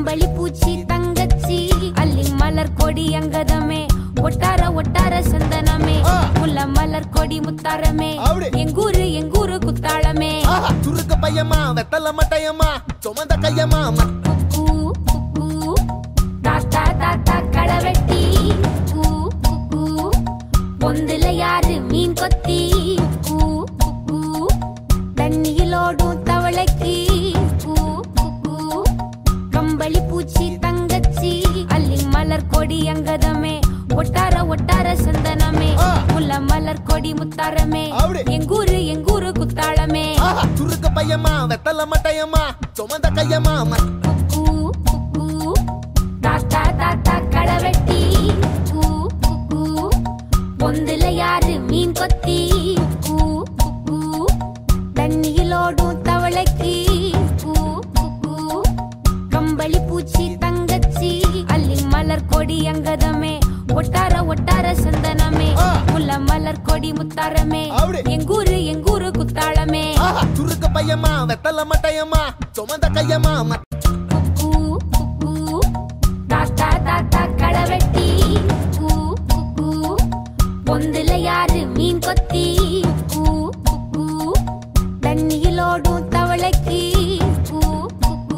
கம்பளி பூச்சி தங்கச்சி அல்லி மலர் கொடி அங்கதமே ஒட்டார ஒட்டார சந்தனமே ஆ. முல்ல மலர் கொடி முத்தாரமே அப்படி. எங்கூரு எங்கூரு குத்தாளமே ஆஹா, சுருக்கு பையமா வெத்தல மட்டையம்மா சுமந்த கையம்மா ம- கூ, கூ, கூ. தாத்தா தாத்தா கடவெட்டி கூ, கூ, கூ. பொந்துல யாரு மீன் கொத்தி கூ, கூ, கூ. தண்ணியிலோடும் தவளைக்கு கூ, கூ, கூ. கம்பளி பூச்சி தங்கச்சி அல்லி மலர் கொடி அங்கதமே ஒட்டார ஒட்டார சந்தனமே ஆ. முல்ல மலர் கொடி முத்தாரமே அப்படி. எங்கூரு எங்கூரு குத்தாளமே ஆஹா, சுருக்கு பையமா வெத்தல மட்டையம்மா சுமந்த கையம்மா ம- கூ, கூ, கூ. தாத்தா தாத்தா கடவெட்டி கூ, கூ, கூ. பொந்துல யாரு மீன் கொத்தி கூ, கூ, கூ. தண்ணியிலோடும் தவளைக்கு கூ, கூ, கூ. கம்பளி பூச்சி தங்கச்சி அல்லி மலர் கொடி அங்கதமே ஒட்டார ஒட்டார சந்தனமே ஆ. முல்ல மலர் கொடி முத்தாரமே அப்படி. எங்கூரு எங்கூரு குத்தாளமே ஆஹா, சுருக்கு பையமா வெத்தல மட்டையம்மா சுமந்த கையம்மா ம- கூ, கூ, கூ. தாத்தா தாத்தா கடவெட்டி கூ, கூ, கூ. பொந்துல யாரு மீன் கொத்தி கூ, கூ, கூ. தண்ணியிலோடும் தவளைக்கு கூ, கூ, கூ.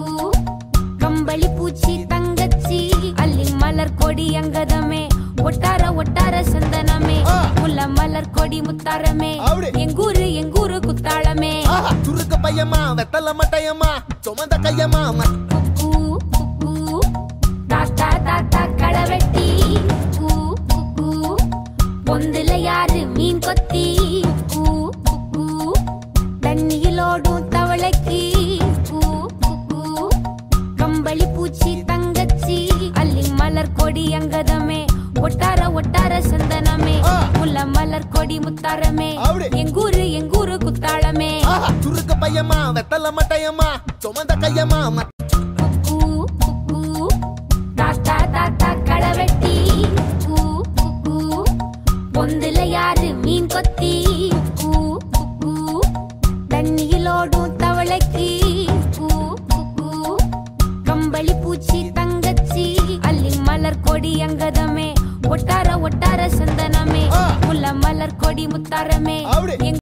கம்பளி பூச்சி தங்கச்சி அல்லி மலர் கொடி அங்கதமே ஒட்டார ஒட்டார சந்தனமே ஆ. முல்ல மலர் கொடி முத்தாரமே அப்படி. எங்கூரு எங்கூரு குத்தாளமே ஆஹா, சுருக்கு பையமா வெத்தல மட்டையம்மா சுமந்த கையம்மா ம- கூ, கூ, கூ. தாத்தா தாத்தா கடவெட்டி கூ, கூ, கூ. பொந்துல யாரு மீன் கொத்தி கூ, கூ, கூ. தண்ணியிலோடும் தவளைக்கு கூ, கூ, கூ. கம்பளி பூச்சி தங்கச்சி அல்லி மலர் கொடி அங்கதமே ஒட்டார ஒட்டார சந்தனமே ஆ. முல்ல மலர் கொடி முத்தாரமே அப்படி. எங்கூரு எங்கூரு குத்தாளமே ஆஹா, சுருக்கு பையமா வெத்தல மட்டையம்மா சுமந்த கையம்மா ம- கூ, கூ, கூ. தாத்தா தாத்தா கடவெட்டி கூ, கூ, கூ. பொந்துல யாரு மீன் கொத்தி கூ, கூ, கூ. தண்ணியிலோடும் தவளைக்கு கூ, கூ, கூ. கம்பளி பூச்சி தங்கச்சி அல்லி மலர் கொடி அங்கதமே ஒட்டார ஒட்டார சந்தனமே ஆ. முல்ல மலர் கொடி முத்தாரமே அப்படி. எங்க